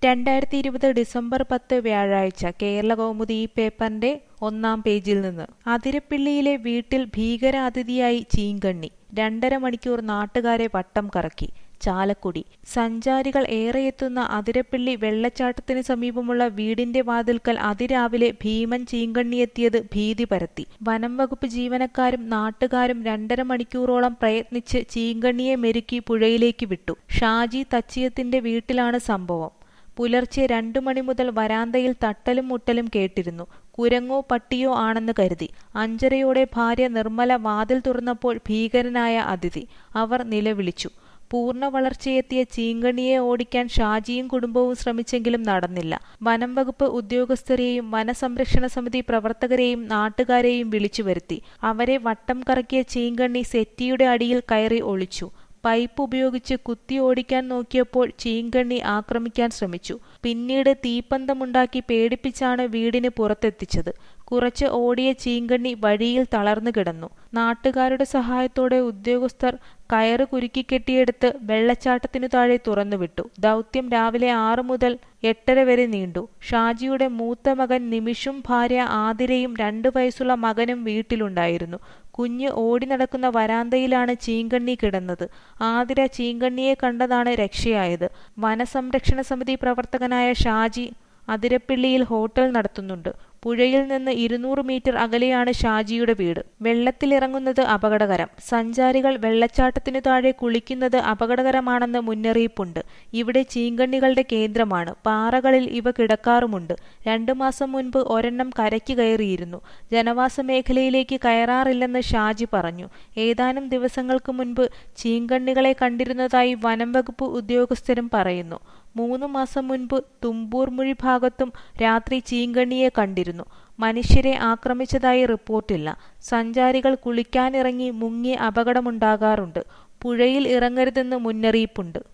രണ്ടായിരത്തി ഇരുപത് ഡിസംബർ പത്ത് വ്യാഴാഴ്ച കേരളകൗമുദി ഈ പേപ്പറിന്റെ ഒന്നാം പേജിൽ നിന്ന് അതിരപ്പിള്ളിയിലെ വീട്ടിൽ ഭീകരാതിഥിയായി ചീങ്കണ്ണി രണ്ടര മണിക്കൂർ നാട്ടുകാരെ വട്ടം കറക്കി ചാലക്കുടി സഞ്ചാരികൾ ഏറെയെത്തുന്ന അതിരപ്പിള്ളി വെള്ളച്ചാട്ടത്തിന് സമീപമുള്ള വീടിന്റെ വാതിൽക്കൽ അതിരാവിലെ ഭീമൻ ചീങ്കണ്ണിയെത്തിയത് ഭീതി പരത്തി വനം വകുപ്പ് ജീവനക്കാരും നാട്ടുകാരും രണ്ടര മണിക്കൂറോളം പ്രയത്നിച്ച് ചീങ്കണ്ണിയെ മെരുക്കി പുഴയിലേക്ക് വിട്ടു ഷാജി തച്ചിയത്തിന്റെ വീട്ടിലാണ് സംഭവം പുലർച്ചെ രണ്ടു മണി മുതൽ വരാന്തയിൽ തട്ടലും മുട്ടലും കേട്ടിരുന്നു കുരങ്ങോ പട്ടിയോ ആണെന്ന് കരുതി അഞ്ചരയോടെ ഭാര്യ നിർമ്മല വാതിൽ തുറന്നപ്പോൾ ഭീകരനായ അതിഥി അവർ നിലവിളിച്ചു പൂർണ്ണ വളർച്ചയെത്തിയ ചീങ്കണ്ണിയെ ഓടിക്കാൻ ഷാജിയും കുടുംബവും ശ്രമിച്ചെങ്കിലും നടന്നില്ല വനം വകുപ്പ് ഉദ്യോഗസ്ഥരെയും വനസംരക്ഷണ സമിതി പ്രവർത്തകരെയും നാട്ടുകാരെയും വിളിച്ചു വരുത്തി അവരെ വട്ടം കറക്കിയ ചീങ്കണ്ണി സെറ്റിയുടെ അടിയിൽ കയറി ഒളിച്ചു പൈപ്പ് ഉപയോഗിച്ച് കുത്തി ഓടിക്കാൻ നോക്കിയപ്പോൾ ചീങ്കണ്ണി ആക്രമിക്കാൻ ശ്രമിച്ചു പിന്നീട് തീപ്പന്തമുണ്ടാക്കി പേടിപ്പിച്ചാണ് വീടിന് പുറത്തെത്തിച്ചത് കുറച്ച് ഓടിയ ചീങ്കണ്ണി വഴിയിൽ തളർന്നു കിടന്നു നാട്ടുകാരുടെ സഹായത്തോടെ ഉദ്യോഗസ്ഥർ കയറ് കുരുക്കി കെട്ടിയെടുത്ത് വെള്ളച്ചാട്ടത്തിനു താഴെ തുറന്നുവിട്ടു ദൗത്യം രാവിലെ ആറ് മുതൽ എട്ടര വരെ നീണ്ടു ഷാജിയുടെ മൂത്ത മകൻ നിമിഷും ഭാര്യ ആതിരയും രണ്ടു വയസ്സുള്ള മകനും വീട്ടിലുണ്ടായിരുന്നു കുഞ്ഞ് ഓടി നടക്കുന്ന വരാന്തയിലാണ് ചീങ്കണ്ണി കിടന്നത് ആതിര ചീങ്കണ്ണിയെ കണ്ടതാണ് രക്ഷയായത് വനസംരക്ഷണ സമിതി പ്രവർത്തകനായ ഷാജി അതിരപ്പിള്ളിയിൽ ഹോട്ടൽ നടത്തുന്നുണ്ട് പുഴയിൽ നിന്ന് ഇരുന്നൂറ് മീറ്റർ അകലെയാണ് ഷാജിയുടെ വീട് വെള്ളത്തിലിറങ്ങുന്നത് അപകടകരം സഞ്ചാരികൾ വെള്ളച്ചാട്ടത്തിനു താഴെ കുളിക്കുന്നത് അപകടകരമാണെന്ന് മുന്നറിയിപ്പുണ്ട് ഇവിടെ ചീങ്കണ്ണികളുടെ കേന്ദ്രമാണ് പാറകളിൽ ഇവ കിടക്കാറുമുണ്ട് രണ്ടു മാസം മുൻപ് ഒരെണ്ണം കരയ്ക്ക് കയറിയിരുന്നു ജനവാസ മേഖലയിലേക്ക് കയറാറില്ലെന്ന് ഷാജി പറഞ്ഞു ഏതാനും ദിവസങ്ങൾക്ക് മുൻപ് ചീങ്കണ്ണികളെ കണ്ടിരുന്നതായി വനം വകുപ്പ് ഉദ്യോഗസ്ഥരും പറയുന്നു മൂന്ന് മാസം മുൻപ് തുമ്പൂർമുഴി ഭാഗത്തും രാത്രി ചീങ്കണ്ണിയെ കണ്ടിരുന്നു മനുഷ്യരെ ആക്രമിച്ചതായി റിപ്പോർട്ടില്ല സഞ്ചാരികൾ കുളിക്കാനിറങ്ങി മുങ്ങി അപകടമുണ്ടാകാറുണ്ട് പുഴയിൽ ഇറങ്ങരുതെന്ന് മുന്നറിയിപ്പുണ്ട്